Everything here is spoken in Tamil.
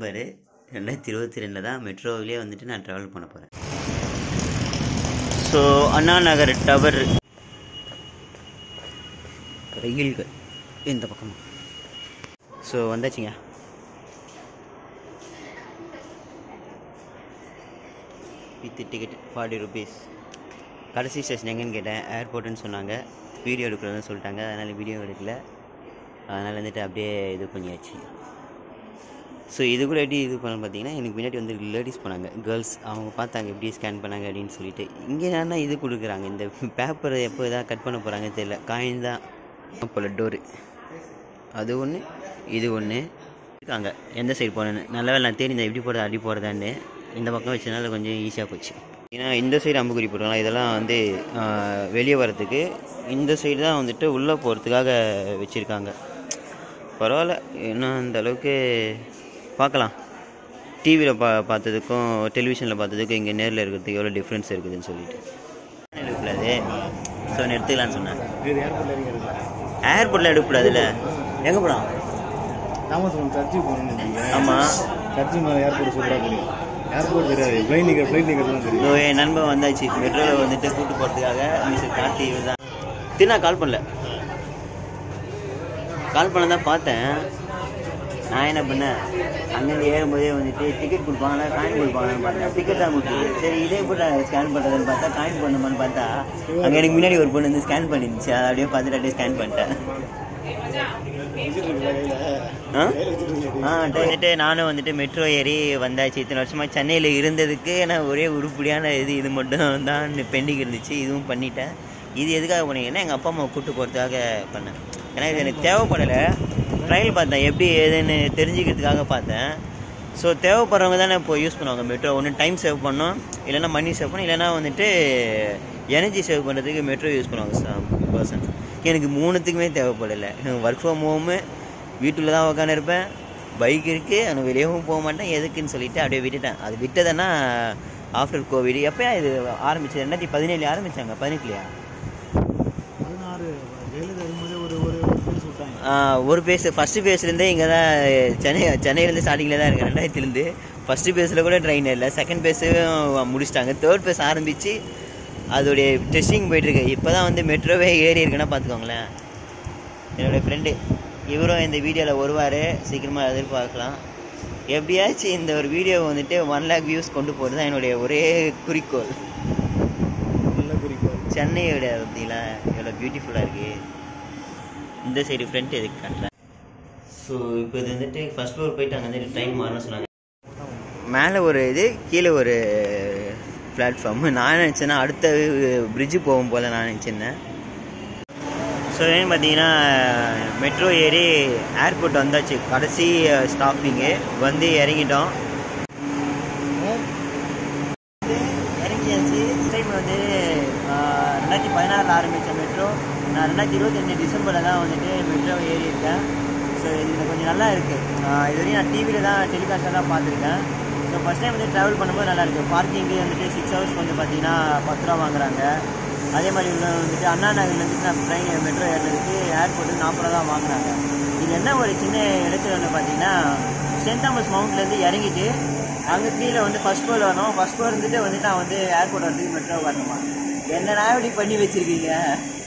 டிசம்பரு ரெண்டாயிரத்தி இருபத்தி ரெண்டில் தான் மெட்ரோவிலே வந்துட்டு நான் ட்ராவல் பண்ண போகிறேன் ஸோ அண்ணா நகர் டவர் ரயில்கள் இந்த பக்கமாக ஸோ வந்தாச்சுங்க வித் டிக்கெட் ஃபார்ட்டி ருபீஸ் கடைசி ஸ்டேஷன் எங்கன்னு கேட்டேன் ஏர்போர்ட்டுன்னு சொன்னாங்க வீடியோ எடுக்கிறதுன்னு சொல்லிட்டாங்க அதனால் வீடியோ எடுக்கல அதனால் வந்துட்டு அப்படியே இது பண்ணியாச்சு ஸோ இது கூட எப்படி இது பண்ண பார்த்தீங்கன்னா எனக்கு முன்னாடி வந்து லேடிஸ் போனாங்க கேர்ள்ஸ் அவங்க பார்த்தாங்க எப்படி ஸ்கேன் பண்ணாங்க அப்படின்னு சொல்லிட்டு இங்கே என்னன்னா இது கொடுக்குறாங்க இந்த பேப்பரை எப்போ எதாவது கட் பண்ண போகிறாங்கன்னு தெரியல காயின் தான் போல் டோரு அது ஒன்று இது ஒன்று இருக்காங்க எந்த சைடு போகணுன்னு நல்ல வேலை நான் தேடி இந்த எப்படி போகிறது அப்படி போகிறதான்னு இந்த பக்கம் வச்சதுனால கொஞ்சம் ஈஸியாக போச்சு ஏன்னா இந்த சைடு அம்புக்குறி போட்டுக்கலாம் இதெல்லாம் வந்து ஆஹ், வெளியே வர்றதுக்கு இந்த சைடு தான் வந்துட்டு உள்ளே போகிறதுக்காக வச்சுருக்காங்க பரவாயில்ல ஏன்னா அந்த அளவுக்கு பார்க்கலாம் டிவியில் பா பார்த்ததுக்கும் டெலிவிஷனில் பார்த்ததுக்கும் இங்கே நேரில் இருக்கிறதுக்கு எவ்வளோ டிஃப்ரென்ஸ் இருக்குதுன்னு சொல்லிட்டு எடுக்கக்கூடாது ஸோ நான் எடுத்துக்கலான்னு சொன்னேன் இது ஏர்போர்ட்ல இறங்கிறது ஏர்போர்ட்டில் எடுக்கக்கூடாதுல்ல எங்கே போகலாம் தாமசம் சர்ச்சுக்கு போகணும்னு ஆமாம் சர்ச்சு மேலே ஏர்போர்ட் சூப்பராக தெரியும் ஏர்போர்ட் தெரியாது ஃப்ளைட் நிற்கிற ஃப்ளைட் நிற்கிறதுலாம் தெரியும் இதோ என் நண்பன் வந்தாச்சு மெட்ரோவில் வந்துட்டு கூட்டு போகிறதுக்காக மிஸ்டர் கார்த்தி இவர் தான் தினா கால் பண்ணல கால் பண்ண தான் பார்த்தேன் நான் என்ன பண்ணேன் அங்கேருந்து ஏறும்போதே வந்துட்டு டிக்கெட் கொடுப்பாங்களா காயின் கொடுப்பாங்கன்னு பார்த்தேன் டிக்கெட் தான் கொடுத்துரு சரி இதே போட்டு ஸ்கேன் பண்ணுறதுன்னு பார்த்தா காயின் பண்ணுமான்னு பார்த்தா அங்கே எனக்கு முன்னாடி ஒரு பொண்ணு வந்து ஸ்கேன் பண்ணிருந்துச்சு அதை அப்படியே பார்த்துட்டு அப்படியே ஸ்கேன் பண்ணிட்டேன் ஆ ஆ வந்துட்டு நானும் வந்துட்டு மெட்ரோ ஏறி வந்தாச்சு இத்தனை வருஷமாக சென்னையில் இருந்ததுக்கு நான் ஒரே உருப்படியான இது இது மட்டும் தான் பெண்டிங் இருந்துச்சு இதுவும் பண்ணிட்டேன் இது எதுக்காக பண்ணீங்கன்னா எங்கள் அப்பா அம்மா கூப்பிட்டு போகிறதுக்காக பண்ணேன் ஏன்னா இது எனக்கு தேவைப்படலை ட்ரையல் பார்த்தேன் எப்படி ஏதுன்னு தெரிஞ்சுக்கிறதுக்காக பார்த்தேன் ஸோ தேவைப்படுறவங்க தானே இப்போ யூஸ் பண்ணுவாங்க மெட்ரோ ஒன்று டைம் சேவ் பண்ணோம் இல்லைன்னா மணி சேவ் பண்ணணும் இல்லைன்னா வந்துட்டு எனர்ஜி சேவ் பண்ணுறதுக்கு மெட்ரோ யூஸ் பண்ணுவாங்க பர்சன் எனக்கு மூணுத்துக்குமே தேவைப்படலை ஒர்க் ஃப்ரம் ஹோமு வீட்டில் தான் உட்காந்துருப்பேன் பைக் இருக்குது ஆனால் வெளியவும் போக மாட்டேன் எதுக்குன்னு சொல்லிட்டு அப்படியே விட்டுட்டேன் அது விட்டதுன்னா ஆஃப்டர் கோவிட் எப்போயா இது ஆரம்பிச்சது ரெண்டாயிரத்தி பதினேழு ஆரம்பிச்சாங்க பதினெட்டுலையா பதினாறு ஜெயலலிதா இருக்கும்போதே ஒரு ஒரு பேர் விட்டாங்க ஆஹ் ஒரு பேஸ் ஃபஸ்ட்டு பேஸ்லேருந்தே இங்கே தான் சென்னை சென்னையிலேருந்து ஸ்டார்டிங்கில் தான் இருக்கேன் ரெண்டாயிரத்துலேருந்து ஃபஸ்ட்டு பேஸில் கூட ட்ரெயின் இல்லை செகண்ட் பேஸும் முடிச்சிட்டாங்க தேர்ட் பேஸ் ஆரம்பித்து அதோடைய டெஸ்டிங் போயிட்டுருக்கு இப்போ தான் வந்து மெட்ரோவே ஏறி இருக்குன்னா பார்த்துக்கோங்களேன் என்னோடய ஃப்ரெண்டு இவரும் இந்த வீடியோவில் வருவார் சீக்கிரமாக எதிர்பார்க்கலாம் எப்படியாச்சும் இந்த ஒரு வீடியோ வந்துட்டு ஒன் லேக் வியூஸ் கொண்டு போகிறது தான் என்னுடைய ஒரே குறிக்கோள் நல்ல குறிக்கோள் சென்னையோட பார்த்தீங்களா எவ்வளோ பியூட்டிஃபுல்லாக இருக்குது இந்த சைடு ஃப்ரண்ட் எதுக்கு காட்டுறேன் ஸோ இப்போ இது வந்துட்டு ஃபர்ஸ்ட் ஃப்ளோர் போயிட்டு அங்கே வந்துட்டு ட்ரெயின் மாறணும் சொன்னாங்க மேலே ஒரு இது கீழே ஒரு பிளாட்ஃபார்ம் நான் நினச்சேன்னா அடுத்த பிரிட்ஜு போகும் போல் நான் நினச்சிருந்தேன் ஸோ ஏன்னு பார்த்தீங்கன்னா மெட்ரோ ஏறி ஏர்போர்ட் வந்தாச்சு கடைசி ஸ்டாப்பிங்கு வந்து இறங்கிட்டோம் இறங்கியாச்சு டைம் வந்து ஆஹ், ரெண்டாயிரத்தி பதினாறில் ஆரம்பித்த மெட்ரோ நான் ரெண்டாயிரத்தி இருபத்தஞ்சு டிசம்பரில் தான் வந்துட்டு மெட்ரோ ஏறி இருக்கேன் ஸோ இது கொஞ்சம் நல்லா இருக்குது இது வரையும் நான் டிவியில் தான் டெலிகாஸ்ட்டில் தான் பார்த்துருக்கேன் ஸோ ஃபஸ்ட் டைம் வந்து ட்ராவல் பண்ணும்போது நல்லா இருக்குது பார்க்கிங்கு வந்துட்டு சிக்ஸ் ஹவர்ஸ் வந்து பார்த்தீங்கன்னா பத்து ரூபா வாங்குறாங்க அதே மாதிரி உள்ள வந்துட்டு அண்ணா நகர்லேருந்து நான் ட்ரெயின் மெட்ரோ ஏறுறதுக்கு ஏர்போர்ட்டு நாற்பது ரூபா தான் வாங்குறாங்க இது என்ன ஒரு சின்ன இடைச்சல் வந்து பார்த்தீங்கன்னா சென்ட் தாமஸ் மவுண்ட்லேருந்து இறங்கிட்டு அங்கே கீழே வந்து ஃபர்ஸ்ட் ஃப்ளோர் வரணும் ஃபர்ஸ்ட் ஃப்ளோர் இருந்துட்டு வந்து நான் வந்து ஏர்போர்ட் வரதுக்கு மெட்ரோ வரணுமா என்ன இப்படி பண்ணி வச்சிருக்கீங்க